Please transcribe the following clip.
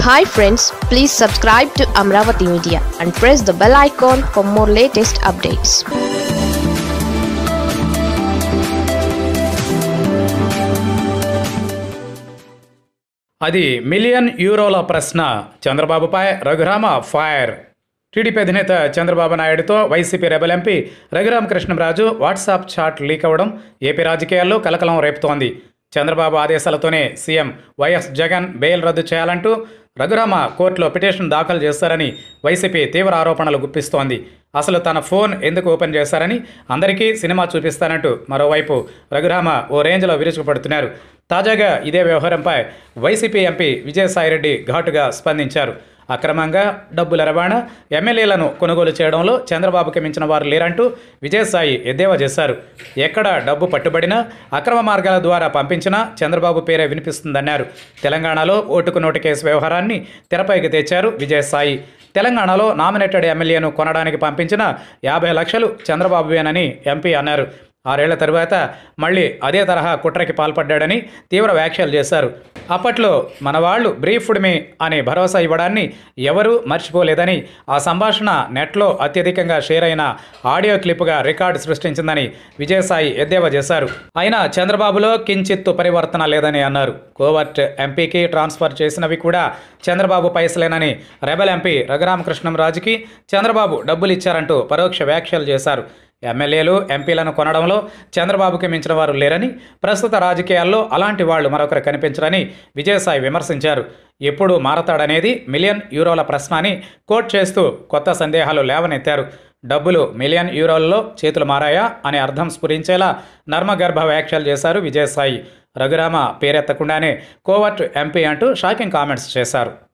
hi friends please subscribe to Amaravati media and press the bell icon for more latest updates అది million యూరోల ప్రశ్న చంద్రబాబుపై Raghurama fire TDP అధినేత చంద్రబాబు నాయుడుతో YCP rebel MP Raghuramakrishnamraju WhatsApp chat leak అవ్వడం AP రాజకీయాల్లో కలకలం రేపుతోంది చంద్రబాబు ఆదేశాలతోనే సీఎం వైఎస్ జగన్ బెయిల్ రద్దు చేయాలంటూ రఘురామ కోర్టులో పిటిషన్ దాఖలు చేస్తారని వైసీపీ తీవ్ర ఆరోపణలు గుప్పిస్తోంది అసలు తన ఫోన్ ఎందుకు ఓపెన్ చేశారని అందరికీ సినిమా చూపిస్తానంటూ మరోవైపు రఘురామ ఓ రేంజ్లో విరుచుకుపడుతున్నారు తాజాగా ఇదే వ్యవహారంపై వైసీపీ ఎంపీ విజయసాయిరెడ్డి ఘాటుగా స్పందించారు అక్రమంగా డబ్బుల రవాణా ఎమ్మెల్యేలను కొనుగోలు చేయడంలో చంద్రబాబుకి మించిన వారు లేరంటూ విజయసాయి ఎద్దేవా చేశారు ఎక్కడ డబ్బు పట్టుబడినా అక్రమ మార్గాల ద్వారా పంపించినా చంద్రబాబు పేరే వినిపిస్తుందన్నారు తెలంగాణలో ఓటుకు నోటు కేసు వ్యవహారాన్ని తెరపైకి తెచ్చారు విజయసాయి తెలంగాణలో నామినేటెడ్ ఎమ్మెల్యేను కొనడానికి పంపించిన యాభై లక్షలు చంద్రబాబువేనని ఎంపీ అన్నారు ఆరేళ్ల తరువాత మళ్ళీ అదే తరహా కుట్రకి పాల్పడ్డాడని తీవ్ర వ్యాఖ్యలు చేశారు అప్పట్లో మన వాళ్ళు బ్రీఫ్డ్ మీ అనే భరోసా ఇవ్వడాన్ని ఎవరూ మర్చిపోలేదని ఆ సంభాషణ నెట్లో అత్యధికంగా షేర్ అయిన ఆడియో క్లిప్గా రికార్డు సృష్టించిందని విజయసాయి ఎద్దేవా చేశారు అయినా చంద్రబాబులో కించిత్తు పరివర్తన లేదని అన్నారు కోవర్ట్ ఎంపీకి ట్రాన్స్ఫర్ చేసినవి కూడా చంద్రబాబు పైసలేనని రెబల్ ఎంపీ రఘురామకృష్ణంరాజుకి చంద్రబాబు డబ్బులు ఇచ్చారంటూ పరోక్ష వ్యాఖ్యలు చేశారు ఎమ్మెల్యేలు ఎంపీలను కొనడంలో చంద్రబాబుకి మించిన వారు లేరని ప్రస్తుత రాజకీయాల్లో అలాంటి వాళ్ళు మరొకరు కనిపించరని విజయసాయి విమర్శించారు ఎప్పుడు మారతాడనేది మిలియన్ యూరోల ప్రశ్న అని కోట్ చేస్తూ కొత్త సందేహాలు లేవనెత్తారు డబ్బులు మిలియన్ యూరోల్లో చేతులు మారాయా అనే అర్థం స్ఫురించేలా నర్మగర్భ వ్యాఖ్యలు చేశారు విజయసాయి రఘురామ పేరెత్తకుండానే కోవర్ట్ ఎంపీ అంటూ షాకింగ్ కామెంట్స్ చేశారు